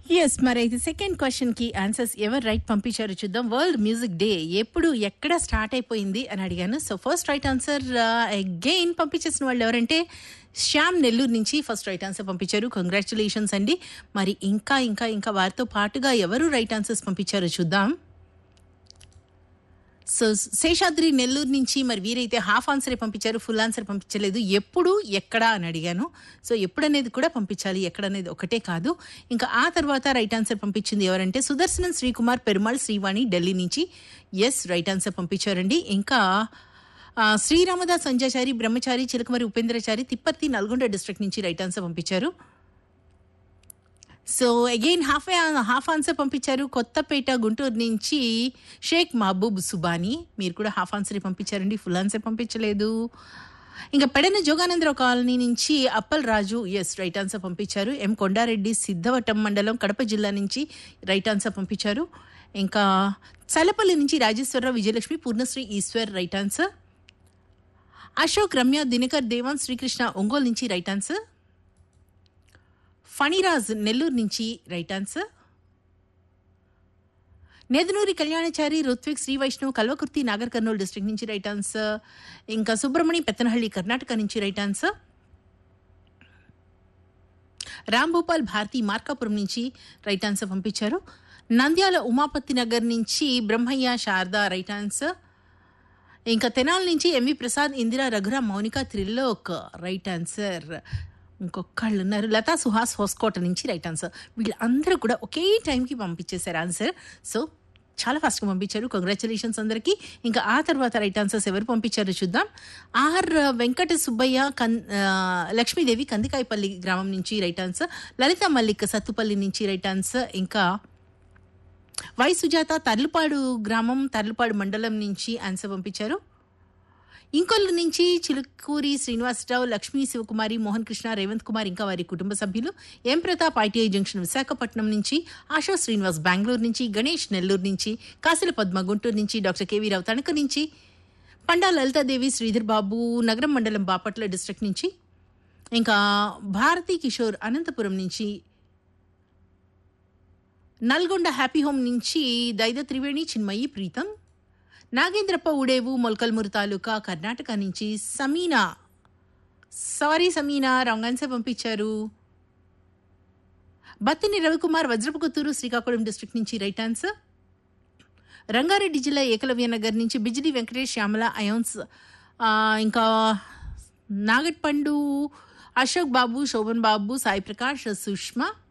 yes మరైతే second question కి answers ఎవరు రైట్ పంపించారో చూద్దాం వరల్డ్ మ్యూజిక్ డే ఎప్పుడు ఎక్కడ స్టార్ట్ అయిపోయింది అని అడిగాను so first right answer again పంపించేసిన వాళ్ళు ఎవరంటే శ్యామ్ నెల్లూరు నుంచి ఫస్ట్ రైట్ ఆన్సర్ పంపించారు కంగ్రాచులేషన్స్ అండి మరి ఇంకా ఇంకా ఇంకా వారితో పాటుగా ఎవరు రైట్ ఆన్సర్స్ పంపించారో చూద్దాం సో శేషాద్రి నెల్లూరు నుంచి మరి వీరైతే హాఫ్ ఆన్సరే పంపించారు ఫుల్ ఆన్సర్ పంపించలేదు ఎప్పుడు ఎక్కడ అని అడిగాను సో ఎప్పుడు అనేది కూడా పంపించాలి ఎక్కడ అనేది ఒకటే కాదు ఇంకా ఆ తర్వాత రైట్ ఆన్సర్ పంపించింది ఎవరంటే సుదర్శనం శ్రీకుమార్ పెరుమాళ్ శ్రీవాణి ఢిల్లీ నుంచి ఎస్ రైట్ ఆన్సర్ పంపించారండి ఇంకా ఆ, శ్రీరామదాస్ సంజాచారి బ్రహ్మచారి చిలకమరి ఉపేంద్రచారి తిప్పర్తి నల్గొండ డిస్ట్రిక్ట్ నుంచి రైట్ ఆన్సర్ పంపించారు so again half half answer పంపించారు కొత్తపేట గుంటూరు నుంచి షేక్ మహబూబ్ సుబానీ మీరు కూడా హాఫ్ ఆన్సర్ పంపించారండి ఫుల్ ఆన్సర్ పంపించలేదు ఇంకా పెడన జోగానందరావు కాలనీ నుంచి Appal Raju yes right answer పంపించారు ఎం కొండారెడ్డి సిద్ధవటం మండలం కడప జిల్లా నుంచి రైట్ ఆన్సర్ పంపించారు ఇంకా చలపల్లి నుంచి రాజేశ్వరరావు విజయలక్ష్మి పూర్ణశ్రీ ఈశ్వర్ రైట్ ఆన్సర్ అశోక్ రమ్య దినకర్ దేవాన్ శ్రీకృష్ణ ఒంగోలు నుంచి రైట్ ఆన్సర్ ఫణిరాజ్ నెల్లూరు నుంచి right answer Nedanuri Kalyanachari Ruthvik Sri Vaishnav Kalwakurthy Nagar Kurnool district నుంచి రైట్ ఆన్సర్ ఇంకా సుబ్రహ్మణి పెత్తనహಳ್ಳಿ కర్ణాటక నుంచి రైట్ ఆన్సర్ రామ్ భూపాల్ భారతి మార్కాపురం నుంచి రైట్ ఆన్సర్ పంపించారు నంద్యాల ఉమాపతి నగర్ నుంచి బ్రహ్మయ్య శారద రైట్ ఆన్సర్ ఇంకా తెనాల నుంచి MV Prasad Indira Raghuram Mounika Trilok right answer ఇంకొకళ్ళు ఉన్నారు లతా సుహాస్ హోస్కోట నుంచి రైట్ ఆన్సర్ వీళ్ళందరూ కూడా ఒకే టైంకి పంపించేశారు ఆన్సర్ సో చాలా ఫాస్ట్గా పంపించారు కంగ్రాచులేషన్స్ అందరికీ ఇంకా ఆ తర్వాత రైట్ ఆన్సర్స్ ఎవరు పంపించారో చూద్దాం ఆర్ వెంకట సుబ్బయ్య కన్ ఆ, లక్ష్మీదేవి కందికాయపల్లి గ్రామం నుంచి రైట్ ఆన్సర్ లలిత మల్లిక్ సత్తుపల్లి నుంచి రైట్ ఆన్సర్ ఇంకా వై సుజాత తర్లుపాడు గ్రామం తర్లుపాడు మండలం నుంచి ఆన్సర్ పంపించారు ఇంకొల్లు నుంచి చిలుకూరి శ్రీనివాసరావు లక్ష్మీ శివకుమారి మోహన్ కృష్ణ రేవంత్ కుమార్ ఇంకా వారి కుటుంబ సభ్యులు M Pratap ITI junction Visakhapatnam నుంచి ఆశా శ్రీనివాస్ బెంగళూరు నుంచి గణేష్ నెల్లూరు నుంచి కాసిల పద్మ గుంటూరు నుంచి డాక్టర్ కేవీ రావు తణుకు నుంచి పండా లలితాదేవి శ్రీధర్ బాబు నగరం మండలం బాపట్ల డిస్ట్రిక్ట్ నుంచి ఇంకా భారతీ కిషోర్ అనంతపురం నుంచి నల్గొండ హ్యాపీ హోమ్ నుంచి దైద త్రివేణి చిన్మయి ప్రీతం నాగేంద్రప్ప ఉడేవు మొలకల్మూరు తాలూకా కర్ణాటక నుంచి Samina sorry Samina wrong answer పంపించారు బత్తిని రవికుమార్ వజ్రపుకొత్తూరు శ్రీకాకుళం డిస్ట్రిక్ట్ నుంచి రైట్ ఆన్సర్ రంగారెడ్డి జిల్లా ఏకలవ్య నగర్ నుంచి బిజిలి వెంకటేష్ శ్యామల అయోన్స్ ఆ, ఇంకా నాగట్పండు అశోక్ బాబు శోభన్ బాబు సాయి ప్రకాష్ సుష్మా